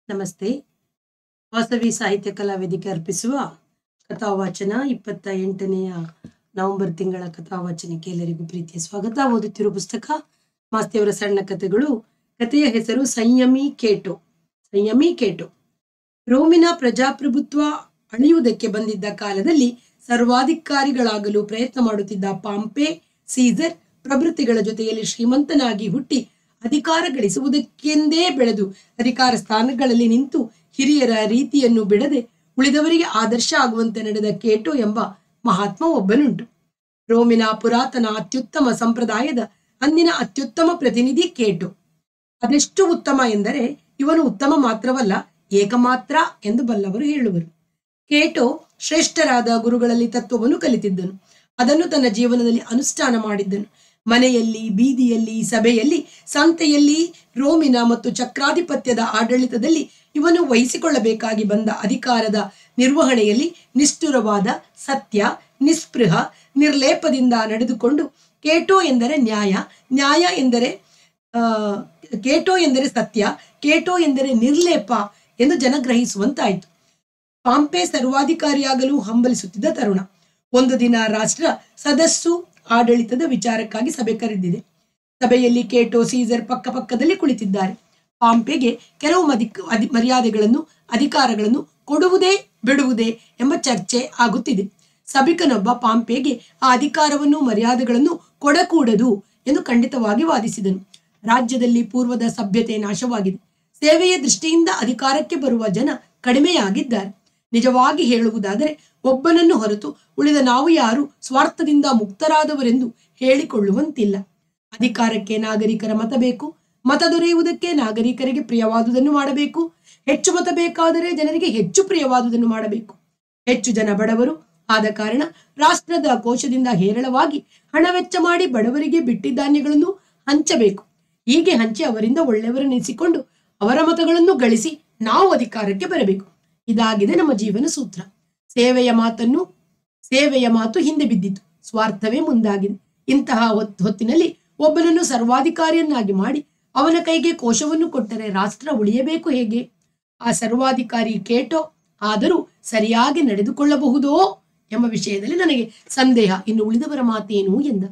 ನಮಸ್ತೆ ವಾಸವಿ ಸಾಹಿತ್ಯ ಕಲಾ ವೇದಿಕೆ ಅರ್ಪಿಸುವ ಕಥಾವಾಚನ ಇಪ್ಪತ್ತ ಎಂಟನೆಯ ನವೆಂಬರ್ ತಿಂಗಳ ಕಥಾವಾಚನಕ್ಕೆ ಎಲ್ಲರಿಗೂ ಪ್ರೀತಿಯ ಸ್ವಾಗತ ಓದುತ್ತಿರುವ ಪುಸ್ತಕ ಮಾಸ್ತಿಯವರ ಸಣ್ಣ ಕಥೆಗಳು ಕಥೆಯ ಹೆಸರು ಸಂಯಮಿ ಕೇಟೋ ಸಂಯಮಿ ಕೇಟೋ ರೋಮಿನ ಪ್ರಜಾಪ್ರಭುತ್ವ ಅಳಿಯುವುದಕ್ಕೆ ಬಂದಿದ್ದ ಕಾಲದಲ್ಲಿ ಸರ್ವಾಧಿಕಾರಿಗಳಾಗಲು ಪ್ರಯತ್ನ ಮಾಡುತ್ತಿದ್ದ ಪಾಂಪೆ ಸೀಸರ್ ಪ್ರಭೃತಿಗಳ ಜೊತೆಯಲ್ಲಿ ಶ್ರೀಮಂತನಾಗಿ ಹುಟ್ಟಿ ಅಧಿಕಾರ ಗಳಿಸುವುದಕ್ಕೆಂದೇ ಬೆಳೆದು ಅಧಿಕಾರ ಸ್ಥಾನಗಳಲ್ಲಿ ನಿಂತು ಹಿರಿಯರ ರೀತಿಯನ್ನು ಬಿಡದೆ ಉಳಿದವರಿಗೆ ಆದರ್ಶ ಆಗುವಂತೆ ನಡೆದ ಕೇಟೋ ಎಂಬ ಮಹಾತ್ಮ ಒಬ್ಬನುಂಟು ರೋಮಿನ ಪುರಾತನ ಅತ್ಯುತ್ತಮ ಸಂಪ್ರದಾಯದ ಅಂದಿನ ಅತ್ಯುತ್ತಮ ಪ್ರತಿನಿಧಿ ಕೇಟೋ ಅದೆಷ್ಟು ಉತ್ತಮ ಎಂದರೆ ಇವನು ಉತ್ತಮ ಮಾತ್ರವಲ್ಲ ಏಕಮಾತ್ರ ಎಂದು ಬಲ್ಲವರು ಹೇಳುವರು ಕೇಟೋ ಶ್ರೇಷ್ಠರಾದ ಗುರುಗಳಲ್ಲಿ ತತ್ವವನ್ನು ಕಲಿತಿದ್ದನು ಅದನ್ನು ತನ್ನ ಜೀವನದಲ್ಲಿ ಅನುಷ್ಠಾನ ಮಾಡಿದ್ದನು ಮನೆಯಲ್ಲಿ ಬೀದಿಯಲ್ಲಿ ಸಭೆಯಲ್ಲಿ ಸಂತೆಯಲ್ಲಿ ರೋಮಿನ ಮತ್ತು ಚಕ್ರಾಧಿಪತ್ಯದ ಆಡಳಿತದಲ್ಲಿ ಇವನು ವಹಿಸಿಕೊಳ್ಳಬೇಕಾಗಿ ಬಂದ ಅಧಿಕಾರದ ನಿರ್ವಹಣೆಯಲ್ಲಿ ನಿಷ್ಠುರವಾದ ಸತ್ಯ ನಿಸ್ಪೃಹ ನಿರ್ಲೇಪದಿಂದ ನಡೆದುಕೊಂಡು ಕೇಟೋ ಎಂದರೆ ನ್ಯಾಯ ನ್ಯಾಯ ಎಂದರೆ ಆ, ಕೇಟೋ ಎಂದರೆ ಸತ್ಯ ಕೇಟೋ ಎಂದರೆ ನಿರ್ಲೇಪ ಎಂದು ಜನ ಗ್ರಹಿಸುವಂತಾಯಿತು ಪಾಂಪೆ ಸರ್ವಾಧಿಕಾರಿಯಾಗಲು ಹಂಬಲಿಸುತ್ತಿದ್ದ ತರುಣ ಒಂದು ದಿನ ರಾಷ್ಟ್ರ ಸದಸ್ಸು ಆಡಳಿತದ ವಿಚಾರಕ್ಕಾಗಿ ಸಭೆ ಕರೆದಿದೆ ಸಭೆಯಲ್ಲಿ ಕೇಟೋ ಸೀಸರ್ ಪಕ್ಕ ಪಕ್ಕದಲ್ಲಿ ಕುಳಿತಿದ್ದಾರೆ ಪಾಂಪೆಗೆ ಕೆಲವು ಮದಿ ಅಧಿ ಮರ್ಯಾದೆಗಳನ್ನು ಅಧಿಕಾರಗಳನ್ನು ಕೊಡುವುದೇ ಬಿಡುವುದೇ ಎಂಬ ಚರ್ಚೆ ಆಗುತ್ತಿದೆ ಸಭಿಕನೊಬ್ಬ ಪಾಂಪೆಗೆ ಆ ಅಧಿಕಾರವನ್ನು ಮರ್ಯಾದೆಗಳನ್ನು ಕೊಡಕೂಡದು ಎಂದು ಖಂಡಿತವಾಗಿ ವಾದಿಸಿದನು ರಾಜ್ಯದಲ್ಲಿ ಪೂರ್ವದ ಸಭ್ಯತೆ ನಾಶವಾಗಿದೆ ಸೇವೆಯ ದೃಷ್ಟಿಯಿಂದ ಅಧಿಕಾರಕ್ಕೆ ಬರುವ ಜನ ಕಡಿಮೆಯಾಗಿದ್ದಾರೆ ನಿಜವಾಗಿ ಹೇಳುವುದಾದರೆ ಒಬ್ಬನನ್ನು ಹೊರತು ಉಳಿದ ನಾವು ಯಾರು ಸ್ವಾರ್ಥದಿಂದ ಮುಕ್ತರಾದವರೆಂದು ಹೇಳಿಕೊಳ್ಳುವಂತಿಲ್ಲ ಅಧಿಕಾರಕ್ಕೆ ನಾಗರಿಕರ ಮತ ಬೇಕು ಮತ ದೊರೆಯುವುದಕ್ಕೆ ನಾಗರಿಕರಿಗೆ ಪ್ರಿಯವಾದುದನ್ನು ಮಾಡಬೇಕು ಹೆಚ್ಚು ಮತ ಬೇಕಾದರೆ ಜನರಿಗೆ ಹೆಚ್ಚು ಪ್ರಿಯವಾದುದನ್ನು ಮಾಡಬೇಕು ಹೆಚ್ಚು ಜನ ಬಡವರು ಆದ ಕಾರಣ ರಾಷ್ಟ್ರದ ಕೋಶದಿಂದ ಹೇರಳವಾಗಿ ಹಣ ವೆಚ್ಚ ಮಾಡಿ ಬಡವರಿಗೆ ಬಿಟ್ಟಿಧಾನ್ಯಗಳನ್ನು ಹಂಚಬೇಕು ಹೀಗೆ ಹಂಚಿ ಅವರಿಂದ ಒಳ್ಳೆಯವರನ್ನಿಸಿಕೊಂಡು ಅವರ ಮತಗಳನ್ನು ಗಳಿಸಿ ನಾವು ಅಧಿಕಾರಕ್ಕೆ ಬರಬೇಕು ಇದಾಗಿದೆ ನಮ್ಮ ಜೀವನ ಸೂತ್ರ ಸೇವೆಯ ಮಾತನ್ನು ಸೇವೆಯ ಮಾತು ಹಿಂದೆ ಬಿದ್ದಿತು ಸ್ವಾರ್ಥವೇ ಮುಂದಾಗಿದೆ ಇಂತಹ ಹೊತ್- ಹೊತ್ತಿನಲ್ಲಿ ಒಬ್ಬನನ್ನು ಸರ್ವಾಧಿಕಾರಿಯನ್ನಾಗಿ ಮಾಡಿ ಅವನ ಕೈಗೆ ಕೋಶವನ್ನು ಕೊಟ್ಟರೆ ರಾಷ್ಟ್ರ ಉಳಿಯಬೇಕು ಹೇಗೆ ಆ ಸರ್ವಾಧಿಕಾರಿ ಕೇಟೋ ಆದರೂ ಸರಿಯಾಗಿ ನಡೆದುಕೊಳ್ಳಬಹುದೋ ಎಂಬ ವಿಷಯದಲ್ಲಿ ನನಗೆ ಸಂದೇಹ ಇನ್ನು ಉಳಿದವರ ಮಾತೇನು ಎಂದ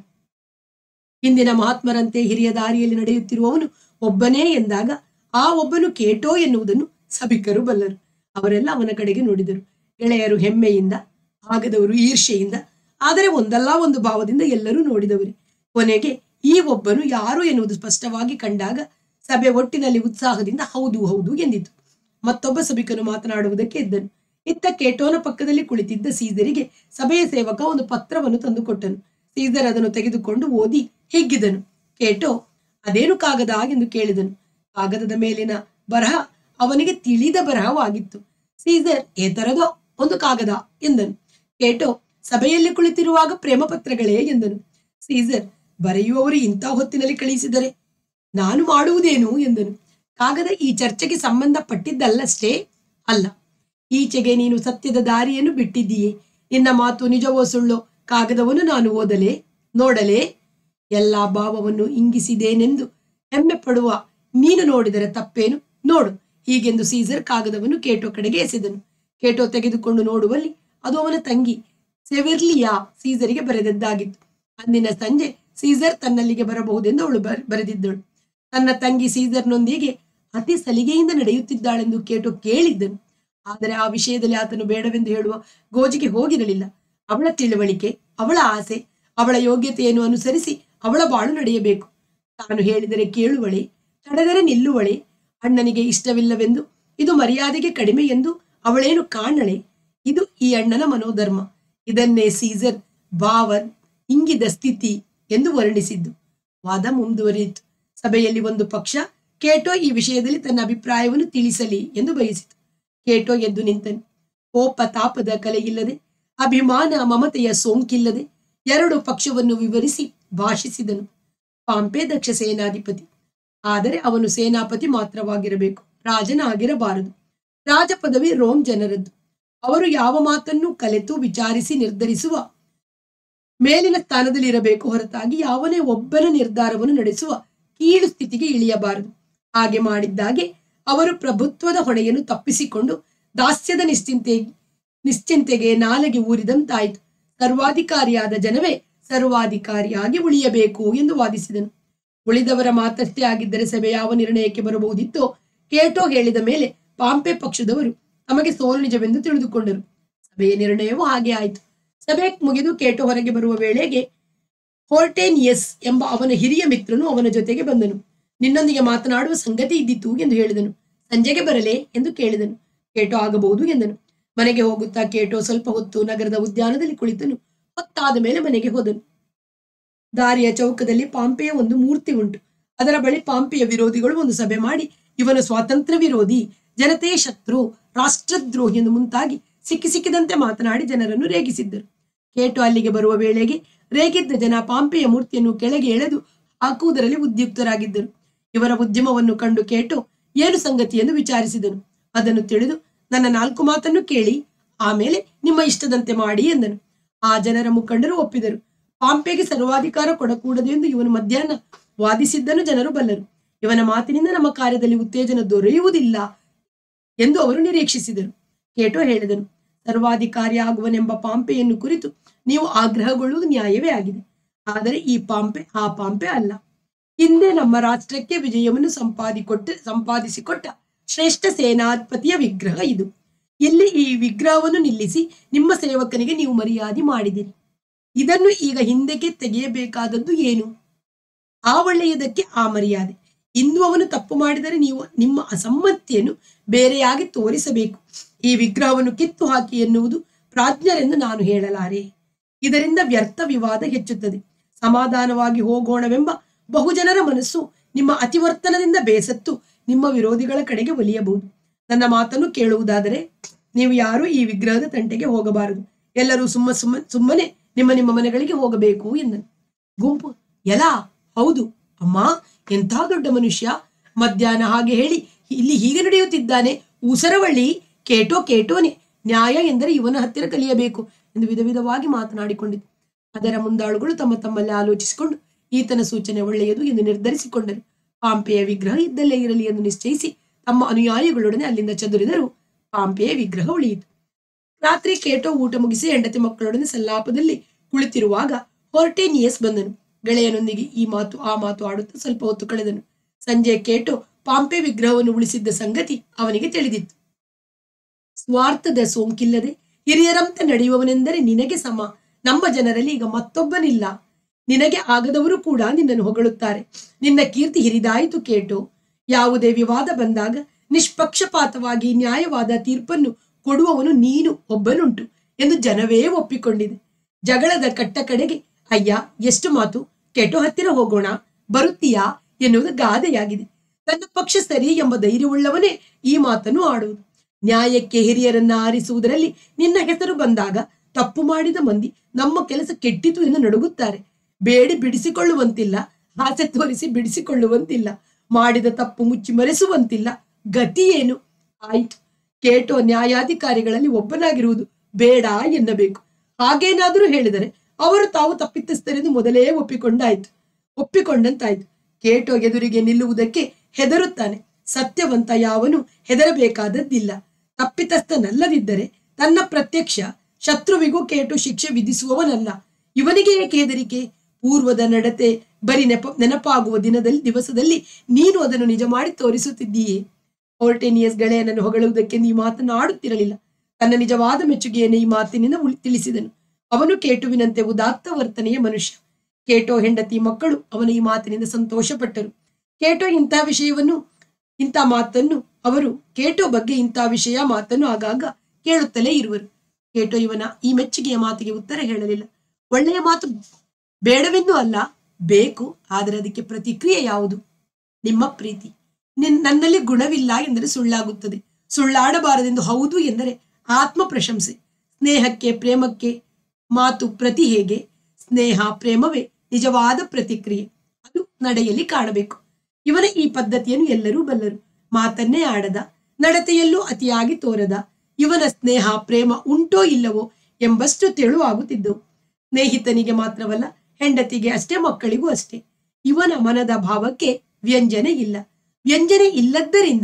ಹಿಂದಿನ ಮಹಾತ್ಮರಂತೆ ಹಿರಿಯ ದಾರಿಯಲ್ಲಿ ನಡೆಯುತ್ತಿರುವವನು ಒಬ್ಬನೇ ಎಂದಾಗ ಆ ಒಬ್ಬನು ಕೇಟೋ ಎನ್ನುವುದನ್ನು ಸಭಿಕರು ಬಲ್ಲರು ಅವರೆಲ್ಲ ಅವನ ಕಡೆಗೆ ನೋಡಿದರು ಗೆಳೆಯರು ಹೆಮ್ಮೆಯಿಂದ ಆಗದವರು ಈರ್ಷೆಯಿಂದ ಆದರೆ ಒಂದಲ್ಲ ಒಂದು ಭಾವದಿಂದ ಎಲ್ಲರೂ ನೋಡಿದವರೇ ಕೊನೆಗೆ ಈ ಒಬ್ಬನು ಯಾರು ಎನ್ನುವುದು ಸ್ಪಷ್ಟವಾಗಿ ಕಂಡಾಗ ಸಭೆ ಒಟ್ಟಿನಲ್ಲಿ ಉತ್ಸಾಹದಿಂದ ಹೌದು ಹೌದು ಎಂದಿತು ಮತ್ತೊಬ್ಬ ಸಭಿಕನು ಮಾತನಾಡುವುದಕ್ಕೆ ಎದ್ದನು ಇತ್ತ ಕೇಟೋನ ಪಕ್ಕದಲ್ಲಿ ಕುಳಿತಿದ್ದ ಸೀಸರಿಗೆ ಸಭೆಯ ಸೇವಕ ಒಂದು ಪತ್ರವನ್ನು ತಂದುಕೊಟ್ಟನು ಸೀಸರ್ ಅದನ್ನು ತೆಗೆದುಕೊಂಡು ಓದಿ ಹಿಗ್ಗಿದನು ಕೇಟೋ ಅದೇನು ಕಾಗದ ಎಂದು ಕೇಳಿದನು ಕಾಗದದ ಮೇಲಿನ ಬರಹ ಅವನಿಗೆ ತಿಳಿದ ಬರಹವಾಗಿತ್ತು ಸೀಸರ್ ಏ ತರದೋ ಒಂದು ಕಾಗದ ಎಂದನು ಕೇಟೋ ಸಭೆಯಲ್ಲಿ ಕುಳಿತಿರುವಾಗ ಪ್ರೇಮ ಪತ್ರಗಳೇ ಎಂದನು ಸೀಸರ್ ಬರೆಯುವವರು ಇಂಥ ಹೊತ್ತಿನಲ್ಲಿ ಕಳಿಸಿದರೆ ನಾನು ಮಾಡುವುದೇನು ಎಂದನು ಕಾಗದ ಈ ಚರ್ಚೆಗೆ ಸಂಬಂಧಪಟ್ಟಿದ್ದಲ್ಲಷ್ಟೇ ಅಲ್ಲ ಈಚೆಗೆ ನೀನು ಸತ್ಯದ ದಾರಿಯನ್ನು ಬಿಟ್ಟಿದ್ದೀಯೆ ನಿನ್ನ ಮಾತು ನಿಜವೋ ಸುಳ್ಳೋ ಕಾಗದವನ್ನು ನಾನು ಓದಲೇ ನೋಡಲೇ ಎಲ್ಲಾ ಭಾವವನ್ನು ಇಂಗಿಸಿದೇನೆಂದು ಹೆಮ್ಮೆ ಪಡುವ ನೀನು ನೋಡಿದರೆ ತಪ್ಪೇನು ನೋಡು ಹೀಗೆಂದು ಸೀಸರ್ ಕಾಗದವನ್ನು ಕೇಟೋ ಕಡೆಗೆ ಎಸೆದನು ಕೇಟೋ ತೆಗೆದುಕೊಂಡು ನೋಡುವಲ್ಲಿ ಅದು ಅವನ ತಂಗಿ ಸೆವಿರ್ಲಿಯಾ ಸೀಸರಿಗೆ ಬರೆದದ್ದಾಗಿತ್ತು ಅಂದಿನ ಸಂಜೆ ಸೀಸರ್ ತನ್ನಲ್ಲಿಗೆ ಬರಬಹುದೆಂದು ಅವಳು ಬರ್- ಬರೆದಿದ್ದಳು ತನ್ನ ತಂಗಿ ಸೀಸರ್ನೊಂದಿಗೆ ಅತಿ ಸಲಿಗೆಯಿಂದ ನಡೆಯುತ್ತಿದ್ದಾಳೆಂದು ಕೇಟೋ ಕೇಳಿದ್ದನು ಆದರೆ ಆ ವಿಷಯದಲ್ಲಿ ಆತನು ಬೇಡವೆಂದು ಹೇಳುವ ಗೋಜಿಗೆ ಹೋಗಿರಲಿಲ್ಲ ಅವಳ ತಿಳುವಳಿಕೆ ಅವಳ ಆಸೆ ಅವಳ ಯೋಗ್ಯತೆಯನ್ನು ಅನುಸರಿಸಿ ಅವಳ ಬಾಳು ನಡೆಯಬೇಕು ತಾನು ಹೇಳಿದರೆ ಕೇಳುವಳೆ ತಡೆದರೆ ನಿಲ್ಲುವಳೆ ಅಣ್ಣನಿಗೆ ಇಷ್ಟವಿಲ್ಲವೆಂದು ಇದು ಮರ್ಯಾದೆಗೆ ಕಡಿಮೆ ಎಂದು ಅವಳೇನು ಕಾಣಳೆ ಇದು ಈ ಅಣ್ಣನ ಮನೋಧರ್ಮ ಇದನ್ನೇ ಸೀಸರ್ ಭಾವ ಇಂಗಿದ ಸ್ಥಿತಿ ಎಂದು ವರ್ಣಿಸಿದ್ದು ವಾದ ಮುಂದುವರಿಯಿತು ಸಭೆಯಲ್ಲಿ ಒಂದು ಪಕ್ಷ ಕೇಟೋ ಈ ವಿಷಯದಲ್ಲಿ ತನ್ನ ಅಭಿಪ್ರಾಯವನ್ನು ತಿಳಿಸಲಿ ಎಂದು ಬಯಸಿತು ಕೇಟೋ ಎದ್ದು ನಿಂತನು ಕೋಪ ತಾಪದ ಕಲೆಯಿಲ್ಲದೆ ಅಭಿಮಾನ ಮಮತೆಯ ಸೋಂಕಿಲ್ಲದೆ ಎರಡು ಪಕ್ಷವನ್ನು ವಿವರಿಸಿ ಭಾಷಿಸಿದನು ಪಾಂಪೆ ದಕ್ಷ ಸೇನಾಧಿಪತಿ ಆದರೆ ಅವನು ಸೇನಾಪತಿ ಮಾತ್ರವಾಗಿರಬೇಕು ರಾಜನಾಗಿರಬಾರದು ರಾಜ ಪದವಿ ರೋಮ್ ಜನರದ್ದು ಅವರು ಯಾವ ಮಾತನ್ನು ಕಲೆತು ವಿಚಾರಿಸಿ ನಿರ್ಧರಿಸುವ ಮೇಲಿನ ಸ್ಥಾನದಲ್ಲಿ ಇರಬೇಕು ಹೊರತಾಗಿ ಯಾವನೇ ಒಬ್ಬನ ನಿರ್ಧಾರವನ್ನು ನಡೆಸುವ ಕೀಳು ಸ್ಥಿತಿಗೆ ಇಳಿಯಬಾರದು ಹಾಗೆ ಮಾಡಿದ್ದಾಗೆ ಅವರು ಪ್ರಭುತ್ವದ ಹೊಣೆಯನ್ನು ತಪ್ಪಿಸಿಕೊಂಡು ದಾಸ್ಯದ ನಿಶ್ಚಿಂತೆ ನಿಶ್ಚಿಂತೆಗೆ ನಾಲೆಗೆ ಊರಿದಂತಾಯಿತು ಸರ್ವಾಧಿಕಾರಿಯಾದ ಜನವೇ ಸರ್ವಾಧಿಕಾರಿಯಾಗಿ ಉಳಿಯಬೇಕು ಎಂದು ವಾದಿಸಿದನು ಉಳಿದವರ ಮಾತಷ್ಟೇ ಆಗಿದ್ದರೆ ಸಭೆ ಯಾವ ನಿರ್ಣಯಕ್ಕೆ ಬರಬಹುದಿತ್ತೋ ಕೇಟೋ ಹೇಳಿದ ಮೇಲೆ ಪಾಂಪೆ ಪಕ್ಷದವರು ತಮಗೆ ಸೋಲು ನಿಜವೆಂದು ತಿಳಿದುಕೊಂಡರು ಸಭೆಯ ನಿರ್ಣಯವೂ ಹಾಗೆ ಆಯಿತು ಸಭೆ ಮುಗಿದು ಕೇಟೋ ಹೊರಗೆ ಬರುವ ವೇಳೆಗೆ ಹೋರ್ಟೇನಿಯಸ್ ಎಂಬ ಅವನ ಹಿರಿಯ ಮಿತ್ರನು ಅವನ ಜೊತೆಗೆ ಬಂದನು ನಿನ್ನೊಂದಿಗೆ ಮಾತನಾಡುವ ಸಂಗತಿ ಇದ್ದಿತು ಎಂದು ಹೇಳಿದನು ಸಂಜೆಗೆ ಬರಲೇ ಎಂದು ಕೇಳಿದನು ಕೇಟೋ ಆಗಬಹುದು ಎಂದನು ಮನೆಗೆ ಹೋಗುತ್ತಾ ಕೇಟೋ ಸ್ವಲ್ಪ ಹೊತ್ತು ನಗರದ ಉದ್ಯಾನದಲ್ಲಿ ಕುಳಿತನು ಹೊತ್ತಾದ ಮೇಲೆ ಮನೆಗೆ ಹೋದನು ದಾರಿಯ ಚೌಕದಲ್ಲಿ ಪಾಂಪೆಯ ಒಂದು ಮೂರ್ತಿ ಉಂಟು ಅದರ ಬಳಿ ಪಾಂಪೆಯ ವಿರೋಧಿಗಳು ಒಂದು ಸಭೆ ಮಾಡಿ ಇವನು ಸ್ವಾತಂತ್ರ್ಯ ವಿರೋಧಿ ಜನತೆಯ ಶತ್ರು ರಾಷ್ಟ್ರದ್ರೋಹಿ ಎಂದು ಮುಂತಾಗಿ ಸಿಕ್ಕಿ ಸಿಕ್ಕಿದಂತೆ ಮಾತನಾಡಿ ಜನರನ್ನು ರೇಗಿಸಿದ್ದರು ಕೇಟು ಅಲ್ಲಿಗೆ ಬರುವ ವೇಳೆಗೆ ರೇಗಿದ್ದ ಜನ ಪಾಂಪೆಯ ಮೂರ್ತಿಯನ್ನು ಕೆಳಗೆ ಎಳೆದು ಹಾಕುವುದರಲ್ಲಿ ಉದ್ಯುಕ್ತರಾಗಿದ್ದರು ಇವರ ಉದ್ಯಮವನ್ನು ಕಂಡು ಕೇಟು ಏನು ಸಂಗತಿ ಎಂದು ವಿಚಾರಿಸಿದನು ಅದನ್ನು ತಿಳಿದು ನನ್ನ ನಾಲ್ಕು ಮಾತನ್ನು ಕೇಳಿ ಆಮೇಲೆ ನಿಮ್ಮ ಇಷ್ಟದಂತೆ ಮಾಡಿ ಎಂದನು ಆ ಜನರ ಮುಖಂಡರು ಒಪ್ಪಿದರು ಪಾಂಪೆಗೆ ಸರ್ವಾಧಿಕಾರ ಕೊಡಕೂಡದು ಎಂದು ಇವನು ಮಧ್ಯಾಹ್ನ ವಾದಿಸಿದ್ದನ್ನು ಜನರು ಬಲ್ಲರು ಇವನ ಮಾತಿನಿಂದ ನಮ್ಮ ಕಾರ್ಯದಲ್ಲಿ ಉತ್ತೇಜನ ದೊರೆಯುವುದಿಲ್ಲ ಎಂದು ಅವರು ನಿರೀಕ್ಷಿಸಿದರು ಕೇಟೋ ಹೇಳಿದನು ಸರ್ವಾಧಿಕಾರಿ ಆಗುವನೆಂಬ ಪಾಂಪೆಯನ್ನು ಕುರಿತು ನೀವು ಆಗ್ರಹಗೊಳ್ಳುವುದು ನ್ಯಾಯವೇ ಆಗಿದೆ ಆದರೆ ಈ ಪಾಂಪೆ ಆ ಪಾಂಪೆ ಅಲ್ಲ ಹಿಂದೆ ನಮ್ಮ ರಾಷ್ಟ್ರಕ್ಕೆ ವಿಜಯವನ್ನು ಸಂಪಾದಿಕೊಟ್ಟ ಸಂಪಾದಿಸಿಕೊಟ್ಟ ಶ್ರೇಷ್ಠ ಸೇನಾಧಿಪತಿಯ ವಿಗ್ರಹ ಇದು ಇಲ್ಲಿ ಈ ವಿಗ್ರಹವನ್ನು ನಿಲ್ಲಿಸಿ ನಿಮ್ಮ ಸೇವಕನಿಗೆ ನೀವು ಮರ್ಯಾದೆ ಮಾಡಿದಿರಿ ಇದನ್ನು ಈಗ ಹಿಂದಕ್ಕೆ ತೆಗೆಯಬೇಕಾದದ್ದು ಏನು ಆ ಒಳ್ಳೆಯದಕ್ಕೆ ಆ ಮರ್ಯಾದೆ ಇಂದು ಅವನು ತಪ್ಪು ಮಾಡಿದರೆ ನೀವು ನಿಮ್ಮ ಅಸಮ್ಮತಿಯನ್ನು ಬೇರೆಯಾಗಿ ತೋರಿಸಬೇಕು ಈ ವಿಗ್ರಹವನ್ನು ಕಿತ್ತು ಹಾಕಿ ಎನ್ನುವುದು ಪ್ರಾಜ್ಞರೆಂದು ನಾನು ಹೇಳಲಾರೆ ಇದರಿಂದ ವ್ಯರ್ಥ ವಿವಾದ ಹೆಚ್ಚುತ್ತದೆ ಸಮಾಧಾನವಾಗಿ ಹೋಗೋಣವೆಂಬ ಬಹುಜನರ ಮನಸ್ಸು ನಿಮ್ಮ ಅತಿವರ್ತನದಿಂದ ಬೇಸತ್ತು ನಿಮ್ಮ ವಿರೋಧಿಗಳ ಕಡೆಗೆ ಒಲಿಯಬಹುದು ನನ್ನ ಮಾತನ್ನು ಕೇಳುವುದಾದರೆ ನೀವು ಯಾರೂ ಈ ವಿಗ್ರಹದ ತಂಟೆಗೆ ಹೋಗಬಾರದು ಎಲ್ಲರೂ ಸುಮ್ಮ ಸುಮ್ಮ ಸುಮ್ಮನೆ ನಿಮ್ಮ ನಿಮ್ಮ ಮನೆಗಳಿಗೆ ಹೋಗಬೇಕು ಎಂದನು ಗುಂಪು ಎಲಾ ಹೌದು ಅಮ್ಮ ಎಂಥ ದೊಡ್ಡ ಮನುಷ್ಯ ಮಧ್ಯಾಹ್ನ ಹಾಗೆ ಹೇಳಿ ಇಲ್ಲಿ ಹೀಗೆ ನಡೆಯುತ್ತಿದ್ದಾನೆ ಉಸರವಳ್ಳಿ ಕೇಟೋ ಕೇಟೋನೆ ನ್ಯಾಯ ಎಂದರೆ ಇವನ ಹತ್ತಿರ ಕಲಿಯಬೇಕು ಎಂದು ವಿಧ ವಿಧವಾಗಿ ಮಾತನಾಡಿಕೊಂಡಿತು ಅದರ ಮುಂದಾಳುಗಳು ತಮ್ಮ ತಮ್ಮಲ್ಲಿ ಆಲೋಚಿಸಿಕೊಂಡು ಈತನ ಸೂಚನೆ ಒಳ್ಳೆಯದು ಎಂದು ನಿರ್ಧರಿಸಿಕೊಂಡರು ಪಾಂಪೆಯ ವಿಗ್ರಹ ಇದ್ದಲ್ಲೇ ಇರಲಿ ಎಂದು ನಿಶ್ಚಯಿಸಿ ತಮ್ಮ ಅನುಯಾಯಿಗಳೊಡನೆ ಅಲ್ಲಿಂದ ಚದುರಿದರು ಪಾಂಪೆಯ ವಿಗ್ರಹ ಉಳಿಯಿತು ರಾತ್ರಿ ಕೇಟೋ ಊಟ ಮುಗಿಸಿ ಹೆಂಡತಿ ಮಕ್ಕಳೊಡನೆ ಸಲ್ಲಾಪದಲ್ಲಿ ಕುಳಿತಿರುವಾಗ ಹೊರ್ಟೇನಿಯಸ್ ಬಂದನು ಗೆಳೆಯನೊಂದಿಗೆ ಈ ಮಾತು ಆ ಮಾತು ಆಡುತ್ತಾ ಸ್ವಲ್ಪ ಹೊತ್ತು ಕಳೆದನು ಸಂಜೆ ಕೇಟೋ ಪಾಂಪೆ ವಿಗ್ರಹವನ್ನು ಉಳಿಸಿದ್ದ ಸಂಗತಿ ಅವನಿಗೆ ತಿಳಿದಿತ್ತು ಸ್ವಾರ್ಥದ ಸೋಂಕಿಲ್ಲದೆ ಹಿರಿಯರಂತೆ ನಡೆಯುವವನೆಂದರೆ ನಿನಗೆ ಸಮ ನಮ್ಮ ಜನರಲ್ಲಿ ಈಗ ಮತ್ತೊಬ್ಬನಿಲ್ಲ ನಿನಗೆ ಆಗದವರು ಕೂಡ ನಿನ್ನನ್ನು ಹೊಗಳುತ್ತಾರೆ ನಿನ್ನ ಕೀರ್ತಿ ಹಿರಿದಾಯಿತು ಕೇಟು ಯಾವುದೇ ವಿವಾದ ಬಂದಾಗ ನಿಷ್ಪಕ್ಷಪಾತವಾಗಿ ನ್ಯಾಯವಾದ ತೀರ್ಪನ್ನು ಕೊಡುವವನು ನೀನು ಒಬ್ಬನುಂಟು ಎಂದು ಜನವೇ ಒಪ್ಪಿಕೊಂಡಿದೆ ಜಗಳದ ಕಟ್ಟ ಕಡೆಗೆ ಅಯ್ಯ ಎಷ್ಟು ಮಾತು ಕೆಟೋ ಹತ್ತಿರ ಹೋಗೋಣ ಬರುತ್ತೀಯಾ ಎನ್ನುವುದು ಗಾದೆಯಾಗಿದೆ ತನ್ನ ಪಕ್ಷ ಸರಿ ಎಂಬ ಧೈರ್ಯವುಳ್ಳವನೇ ಈ ಮಾತನ್ನು ಆಡುವುದು ನ್ಯಾಯಕ್ಕೆ ಹಿರಿಯರನ್ನ ಆರಿಸುವುದರಲ್ಲಿ ನಿನ್ನ ಹೆಸರು ಬಂದಾಗ ತಪ್ಪು ಮಾಡಿದ ಮಂದಿ ನಮ್ಮ ಕೆಲಸ ಕೆಟ್ಟಿತು ಎಂದು ನಡುಗುತ್ತಾರೆ ಬೇಡಿ ಬಿಡಿಸಿಕೊಳ್ಳುವಂತಿಲ್ಲ ಆಸೆ ತೋರಿಸಿ ಬಿಡಿಸಿಕೊಳ್ಳುವಂತಿಲ್ಲ ಮಾಡಿದ ತಪ್ಪು ಮುಚ್ಚಿ ಮರೆಸುವಂತಿಲ್ಲ ಗತಿ ಏನು ಆಯ್ತು ಕೇಟೋ ನ್ಯಾಯಾಧಿಕಾರಿಗಳಲ್ಲಿ ಒಬ್ಬನಾಗಿರುವುದು ಬೇಡ ಎನ್ನಬೇಕು ಹಾಗೇನಾದರೂ ಹೇಳಿದರೆ ಅವರು ತಾವು ತಪ್ಪಿತಸ್ಥರೆಂದು ಮೊದಲೇ ಒಪ್ಪಿಕೊಂಡಾಯ್ತು ಒಪ್ಪಿಕೊಂಡಂತಾಯ್ತು ಕೇಟೋ ಎದುರಿಗೆ ನಿಲ್ಲುವುದಕ್ಕೆ ಹೆದರುತ್ತಾನೆ ಸತ್ಯವಂತ ಯಾವನು ಹೆದರಬೇಕಾದದ್ದಿಲ್ಲ ತಪ್ಪಿತಸ್ಥನಲ್ಲದಿದ್ದರೆ ತನ್ನ ಪ್ರತ್ಯಕ್ಷ ಶತ್ರುವಿಗೂ ಕೇಟು ಶಿಕ್ಷೆ ವಿಧಿಸುವವನಲ್ಲ ಇವನಿಗೆ ಏಕೆ ಹೆದರಿಕೆ ಪೂರ್ವದ ನಡತೆ ಬರೀ ನೆಪ ನೆನಪಾಗುವ ದಿನದಲ್ಲಿ ದಿವಸದಲ್ಲಿ ನೀನು ಅದನ್ನು ನಿಜ ಮಾಡಿ ತೋರಿಸುತ್ತಿದ್ದೀಯೇ ಹೋರ್ಟೇನಿಯಸ್ ಗೆಳೆಯನನ್ನು ಹೊಗಳುವುದಕ್ಕೆ ಈ ಮಾತನ್ನು ಆಡುತ್ತಿರಲಿಲ್ಲ ತನ್ನ ನಿಜವಾದ ಮೆಚ್ಚುಗೆಯನ್ನು ಈ ಮಾತಿನಿಂದ ಉಳಿ- ತಿಳಿಸಿದನು ಅವನು ಕೇಟುವಿನಂತೆ ಉದಾತ್ತ ವರ್ತನೆಯ ಮನುಷ್ಯ ಕೇಟೋ ಹೆಂಡತಿ ಮಕ್ಕಳು ಅವನ ಈ ಮಾತಿನಿಂದ ಸಂತೋಷಪಟ್ಟರು ಕೇಟೋ ಇಂತಹ ವಿಷಯವನ್ನು ಇಂಥ ಮಾತನ್ನು ಅವರು ಕೇಟೋ ಬಗ್ಗೆ ಇಂಥ ವಿಷಯ ಮಾತನ್ನು ಆಗಾಗ ಕೇಳುತ್ತಲೇ ಇರುವರು ಕೇಟೋ ಇವನ ಈ ಮೆಚ್ಚುಗೆಯ ಮಾತಿಗೆ ಉತ್ತರ ಹೇಳಲಿಲ್ಲ ಒಳ್ಳೆಯ ಮಾತು ಬೇಡವೆಂದು ಅಲ್ಲ ಬೇಕು ಆದರೆ ಅದಕ್ಕೆ ಪ್ರತಿಕ್ರಿಯೆ ಯಾವುದು ನಿಮ್ಮ ಪ್ರೀತಿ ನಿನ್ ನನ್ನಲ್ಲಿ ಗುಣವಿಲ್ಲ ಎಂದರೆ ಸುಳ್ಳಾಗುತ್ತದೆ ಸುಳ್ಳಾಡಬಾರದೆಂದು ಹೌದು ಎಂದರೆ ಆತ್ಮ ಪ್ರಶಂಸೆ ಸ್ನೇಹಕ್ಕೆ ಪ್ರೇಮಕ್ಕೆ ಮಾತು ಪ್ರತಿ ಹೇಗೆ ಸ್ನೇಹ ಪ್ರೇಮವೇ ನಿಜವಾದ ಪ್ರತಿಕ್ರಿಯೆ ಅದು ನಡೆಯಲ್ಲಿ ಕಾಣಬೇಕು ಇವನ ಈ ಪದ್ಧತಿಯನ್ನು ಎಲ್ಲರೂ ಬಲ್ಲರು ಮಾತನ್ನೇ ಆಡದ ನಡತೆಯಲ್ಲೂ ಅತಿಯಾಗಿ ತೋರದ ಇವನ ಸ್ನೇಹ ಪ್ರೇಮ ಉಂಟೋ ಇಲ್ಲವೋ ಎಂಬಷ್ಟು ತೆಳುವಾಗುತ್ತಿದ್ದವು ಸ್ನೇಹಿತನಿಗೆ ಮಾತ್ರವಲ್ಲ ಹೆಂಡತಿಗೆ ಅಷ್ಟೇ ಮಕ್ಕಳಿಗೂ ಅಷ್ಟೇ ಇವನ ಮನದ ಭಾವಕ್ಕೆ ವ್ಯಂಜನೆ ಇಲ್ಲ ವ್ಯಂಜನೆ ಇಲ್ಲದ್ದರಿಂದ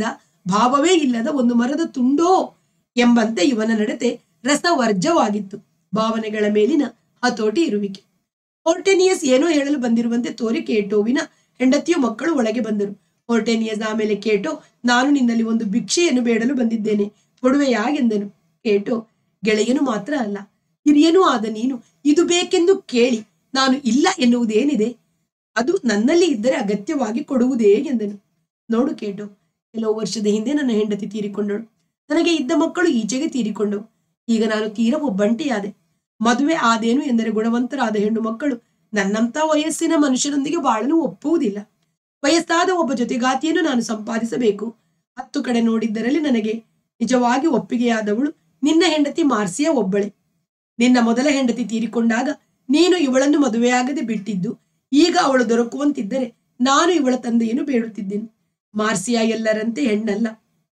ಭಾವವೇ ಇಲ್ಲದ ಒಂದು ಮರದ ತುಂಡೋ ಎಂಬಂತೆ ಇವನ ನಡತೆ ರಸವರ್ಜವಾಗಿತ್ತು ಭಾವನೆಗಳ ಮೇಲಿನ ಹತೋಟಿ ಇರುವಿಕೆ ಹೊರ್ಟೆನಿಯಸ್ ಏನೋ ಹೇಳಲು ಬಂದಿರುವಂತೆ ತೋರಿ ಕೇಟೋವಿನ ಹೆಂಡತಿಯು ಮಕ್ಕಳು ಒಳಗೆ ಬಂದರು ಹೊರ್ಟೆನಿಯಸ್ ಆಮೇಲೆ ಕೇಟೋ ನಾನು ನಿನ್ನಲ್ಲಿ ಒಂದು ಭಿಕ್ಷೆಯನ್ನು ಬೇಡಲು ಬಂದಿದ್ದೇನೆ ಕೊಡುವೆಯಾಗೆಂದನು ಕೇಟೋ ಗೆಳೆಯನು ಮಾತ್ರ ಅಲ್ಲ ಹಿರಿಯನೂ ಆದ ನೀನು ಇದು ಬೇಕೆಂದು ಕೇಳಿ ನಾನು ಇಲ್ಲ ಎನ್ನುವುದೇನಿದೆ ಅದು ನನ್ನಲ್ಲಿ ಇದ್ದರೆ ಅಗತ್ಯವಾಗಿ ಕೊಡುವುದೇ ಎಂದನು ನೋಡು ಕೇಟು ಕೆಲವು ವರ್ಷದ ಹಿಂದೆ ನನ್ನ ಹೆಂಡತಿ ತೀರಿಕೊಂಡಳು ನನಗೆ ಇದ್ದ ಮಕ್ಕಳು ಈಚೆಗೆ ತೀರಿಕೊಂಡವು ಈಗ ನಾನು ತೀರ ಒಬ್ಬಂಟಿಯಾದೆ ಮದುವೆ ಆದೇನು ಎಂದರೆ ಗುಣವಂತರಾದ ಹೆಣ್ಣು ಮಕ್ಕಳು ನನ್ನಂತ ವಯಸ್ಸಿನ ಮನುಷ್ಯರೊಂದಿಗೆ ಬಾಳಲು ಒಪ್ಪುವುದಿಲ್ಲ ವಯಸ್ಸಾದ ಒಬ್ಬ ಜೊತೆಗಾತಿಯನ್ನು ನಾನು ಸಂಪಾದಿಸಬೇಕು ಹತ್ತು ಕಡೆ ನೋಡಿದ್ದರಲ್ಲಿ ನನಗೆ ನಿಜವಾಗಿ ಒಪ್ಪಿಗೆಯಾದವಳು ನಿನ್ನ ಹೆಂಡತಿ ಮಾರ್ಸಿಯ ಒಬ್ಬಳೆ ನಿನ್ನ ಮೊದಲ ಹೆಂಡತಿ ತೀರಿಕೊಂಡಾಗ ನೀನು ಇವಳನ್ನು ಮದುವೆಯಾಗದೆ ಬಿಟ್ಟಿದ್ದು ಈಗ ಅವಳು ದೊರಕುವಂತಿದ್ದರೆ ನಾನು ಇವಳ ತಂದೆಯನ್ನು ಬೇಡುತ್ತಿದ್ದೇನೆ ಮಾರ್ಸಿಯಾ ಎಲ್ಲರಂತೆ ಹೆಣ್ಣಲ್ಲ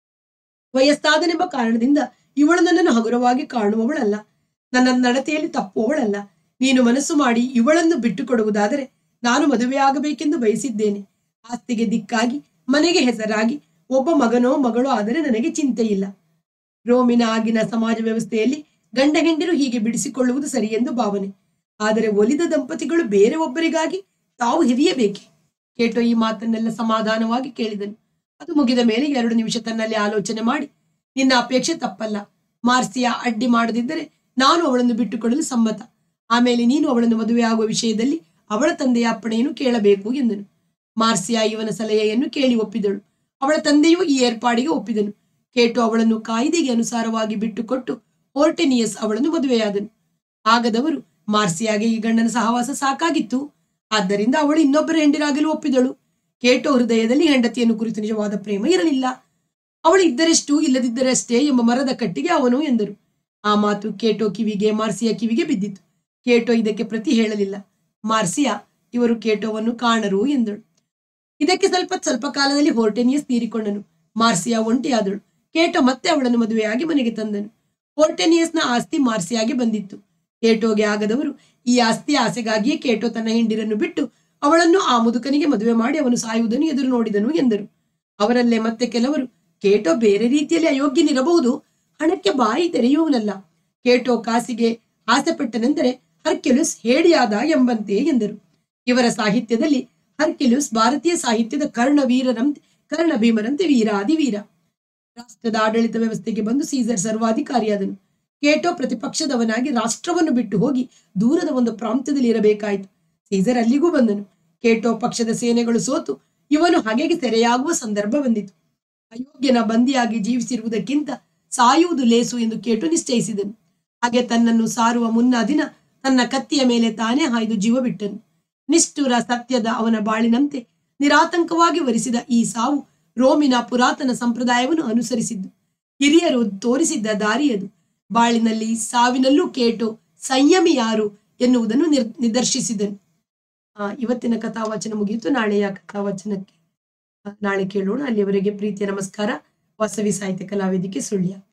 ವಯಸ್ಸಾದನೆಂಬ ಕಾರಣದಿಂದ ಇವಳು ನನ್ನನ್ನು ಹಗುರವಾಗಿ ಕಾಣುವವಳಲ್ಲ ನನ್ನ ನಡತೆಯಲ್ಲಿ ತಪ್ಪುವವಳಲ್ಲ ನೀನು ಮನಸ್ಸು ಮಾಡಿ ಇವಳನ್ನು ಬಿಟ್ಟುಕೊಡುವುದಾದರೆ ನಾನು ಮದುವೆಯಾಗಬೇಕೆಂದು ಬಯಸಿದ್ದೇನೆ ಆಸ್ತಿಗೆ ದಿಕ್ಕಾಗಿ ಮನೆಗೆ ಹೆಸರಾಗಿ ಒಬ್ಬ ಮಗನೋ ಮಗಳೋ ಆದರೆ ನನಗೆ ಚಿಂತೆ ಇಲ್ಲ ರೋಮಿನ ಆಗಿನ ಸಮಾಜ ವ್ಯವಸ್ಥೆಯಲ್ಲಿ ಗಂಡ ಹೆಂಡರು ಹೀಗೆ ಬಿಡಿಸಿಕೊಳ್ಳುವುದು ಸರಿಯೆಂದು ಭಾವನೆ ಆದರೆ ಒಲಿದ ದಂಪತಿಗಳು ಬೇರೆ ಒಬ್ಬರಿಗಾಗಿ ತಾವು ಹಿರಿಯಬೇಕೆ ಕೇಟೋ ಈ ಮಾತನ್ನೆಲ್ಲ ಸಮಾಧಾನವಾಗಿ ಕೇಳಿದನು ಅದು ಮುಗಿದ ಮೇಲೆ ಎರಡು ನಿಮಿಷ ತನ್ನಲ್ಲಿ ಆಲೋಚನೆ ಮಾಡಿ ನಿನ್ನ ಅಪೇಕ್ಷೆ ತಪ್ಪಲ್ಲ ಮಾರ್ಸಿಯಾ ಅಡ್ಡಿ ಮಾಡದಿದ್ದರೆ ನಾನು ಅವಳನ್ನು ಬಿಟ್ಟುಕೊಡಲು ಸಮ್ಮತ ಆಮೇಲೆ ನೀನು ಅವಳನ್ನು ಮದುವೆಯಾಗುವ ವಿಷಯದಲ್ಲಿ ಅವಳ ತಂದೆಯ ಅಪ್ಪಣೆಯನ್ನು ಕೇಳಬೇಕು ಎಂದನು ಮಾರ್ಸಿಯಾ ಇವನ ಸಲಹೆಯನ್ನು ಕೇಳಿ ಒಪ್ಪಿದಳು ಅವಳ ತಂದೆಯೂ ಈ ಏರ್ಪಾಡಿಗೆ ಒಪ್ಪಿದನು ಕೇಟು ಅವಳನ್ನು ಕಾಯ್ದೆಗೆ ಅನುಸಾರವಾಗಿ ಬಿಟ್ಟುಕೊಟ್ಟು ಹೋರ್ಟೆನಿಯಸ್ ಅವಳನ್ನು ಮದುವೆಯಾದನು ಆಗದವರು ಮಾರ್ಸಿಯಾಗೆ ಈ ಗಂಡನ ಸಹವಾಸ ಸಾಕಾಗಿತ್ತು ಆದ್ದರಿಂದ ಅವಳು ಇನ್ನೊಬ್ಬರ ಹೆಂಡಿರಾಗಲು ಒಪ್ಪಿದಳು ಕೇಟೋ ಹೃದಯದಲ್ಲಿ ಹೆಂಡತಿಯನ್ನು ಕುರಿತು ನಿಜವಾದ ಪ್ರೇಮ ಇರಲಿಲ್ಲ ಅವಳು ಇದ್ದರೆಷ್ಟು ಇಲ್ಲದಿದ್ದರಷ್ಟೇ ಎಂಬ ಮರದ ಕಟ್ಟಿಗೆ ಅವನು ಎಂದರು ಆ ಮಾತು ಕೇಟೋ ಕಿವಿಗೆ ಮಾರ್ಸಿಯ ಕಿವಿಗೆ ಬಿದ್ದಿತು ಕೇಟೋ ಇದಕ್ಕೆ ಪ್ರತಿ ಹೇಳಲಿಲ್ಲ ಮಾರ್ಸಿಯಾ ಇವರು ಕೇಟೋವನ್ನು ಕಾಣರು ಎಂದಳು ಇದಕ್ಕೆ ಸ್ವಲ್ಪ ಸ್ವಲ್ಪ ಕಾಲದಲ್ಲಿ ಹೋರ್ಟೆನಿಯಸ್ ತೀರಿಕೊಂಡನು ಮಾರ್ಸಿಯಾ ಒಂಟಿಯಾದಳು ಕೇಟೋ ಮತ್ತೆ ಅವಳನ್ನು ಮದುವೆಯಾಗಿ ಮನೆಗೆ ತಂದನು ಹೋರ್ಟೆನಿಯಸ್ನ ಆಸ್ತಿ ಮಾರ್ಸಿಯಾಗೆ ಬಂದಿತ್ತು ಕೇಟೋಗೆ ಆಗದವರು ಈ ಆಸ್ತಿ ಆಸೆಗಾಗಿಯೇ ಕೇಟೋ ತನ್ನ ಹೆಂಡಿರನ್ನು ಬಿಟ್ಟು ಅವಳನ್ನು ಆ ಮುದುಕನಿಗೆ ಮದುವೆ ಮಾಡಿ ಅವನು ಸಾಯುವುದನ್ನು ಎದುರು ನೋಡಿದನು ಎಂದರು ಅವರಲ್ಲೇ ಮತ್ತೆ ಕೆಲವರು ಕೇಟೋ ಬೇರೆ ರೀತಿಯಲ್ಲಿ ಅಯೋಗ್ಯನಿರಬಹುದು ಹಣಕ್ಕೆ ಬಾಯಿ ತೆರೆಯುವನಲ್ಲ ಕೇಟೋ ಕಾಸಿಗೆ ಆಸೆಪಟ್ಟನೆಂದರೆ ಹರ್ಕ್ಯುಲಸ್ ಹೇಡಿಯಾದ ಎಂಬಂತೆ ಎಂದರು ಇವರ ಸಾಹಿತ್ಯದಲ್ಲಿ ಹರ್ಕ್ಯುಲಸ್ ಭಾರತೀಯ ಸಾಹಿತ್ಯದ ಕರ್ಣವೀರರಂತೆ ಕರ್ಣ ಭೀಮರಂತೆ ವೀರಾದಿ ವೀರ ರಾಷ್ಟ್ರದ ಆಡಳಿತ ವ್ಯವಸ್ಥೆಗೆ ಬಂದು ಸೀಸರ್ ಸರ್ವಾಧಿಕಾರಿಯಾದನು ಕೇಟೋ ಪ್ರತಿಪಕ್ಷದವನಾಗಿ ರಾಷ್ಟ್ರವನ್ನು ಬಿಟ್ಟು ಹೋಗಿ ದೂರದ ಒಂದು ಪ್ರಾಂತ್ಯದಲ್ಲಿ ಇರಬೇಕಾಯಿತು ಸೀಸರ್ ಅಲ್ಲಿಗೂ ಬಂದನು ಕೇಟೋ ಪಕ್ಷದ ಸೇನೆಗಳು ಸೋತು ಇವನು ಹಗೆಗೆ ಸೆರೆಯಾಗುವ ಸಂದರ್ಭ ಬಂದಿತು ಅಯೋಗ್ಯನ ಬಂದಿಯಾಗಿ ಜೀವಿಸಿರುವುದಕ್ಕಿಂತ ಸಾಯುವುದು ಲೇಸು ಎಂದು ಕೇಟು ನಿಶ್ಚಯಿಸಿದನು ಹಾಗೆ ತನ್ನನ್ನು ಸಾರುವ ಮುನ್ನಾ ದಿನ ತನ್ನ ಕತ್ತಿಯ ಮೇಲೆ ತಾನೇ ಹಾಯ್ದು ಜೀವ ಬಿಟ್ಟನು ನಿಷ್ಠುರ ಸತ್ಯದ ಅವನ ಬಾಳಿನಂತೆ ನಿರಾತಂಕವಾಗಿ ವರಿಸಿದ ಈ ಸಾವು ರೋಮಿನ ಪುರಾತನ ಸಂಪ್ರದಾಯವನ್ನು ಅನುಸರಿಸಿದ್ದು ಹಿರಿಯರು ತೋರಿಸಿದ್ದ ದಾರಿಯದು ಬಾಳಿನಲ್ಲಿ ಸಾವಿನಲ್ಲೂ ಕೇಟು ಸಂಯಮಿ ಯಾರು ಎನ್ನುವುದನ್ನು ನಿರ್ ನಿದರ್ಶಿಸಿದನು ಆ, ಇವತ್ತಿನ ಕಥಾವಾಚನ ಮುಗಿಯಿತು ನಾಳೆಯ ಕಥಾವಾಚನಕ್ಕೆ ಆ, ನಾಳೆ ಕೇಳೋಣ ಅಲ್ಲಿಯವರೆಗೆ ಪ್ರೀತಿಯ ನಮಸ್ಕಾರ ವಾಸವಿ ಸಾಹಿತ್ಯ ಕಲಾವೇದಿಕೆ ಸುಳ್ಯ